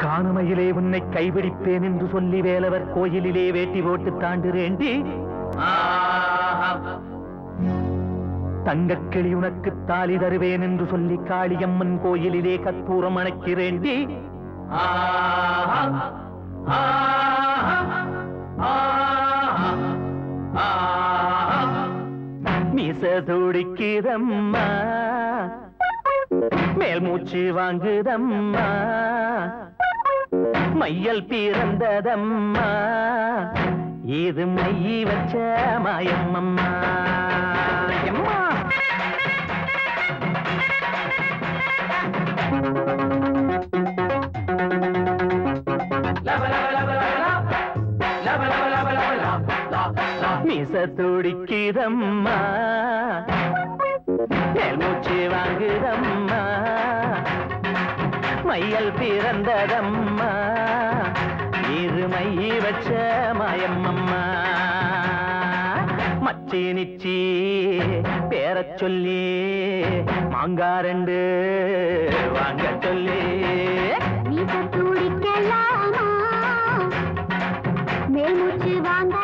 காணுமையிலே உன்னை கைபிடிப்பேன் என்று சொல்லி வேலவர் கோயிலிலே வேட்டி போட்டு தாண்டுறேண்டி தங்கக்கிளி உனக்கு தாலி தருவேன் என்று சொல்லி காளியம்மன் கோயிலிலே கற்பூரம் அணைக்கிறேண்டி மிச துடிக்குதம்மா மேல் மூச்சு வாங்குதம்மா மையல் பிறந்ததம்மா இது மையி வச்ச மாயம்மம்மா எம்மா மிச துடிக்குதம்மா மேல் மூச்சு வாங்குதம்மா மையல் பிறந்ததம்மா இது மையி வச்ச மாயம்மம்மா மச்சி நிச்சி பேரச் சொல்லி மாங்காரண்டு வாங்க சொல்லி வீச துடிக்கலாமா மேல் மூச்சு வாங்க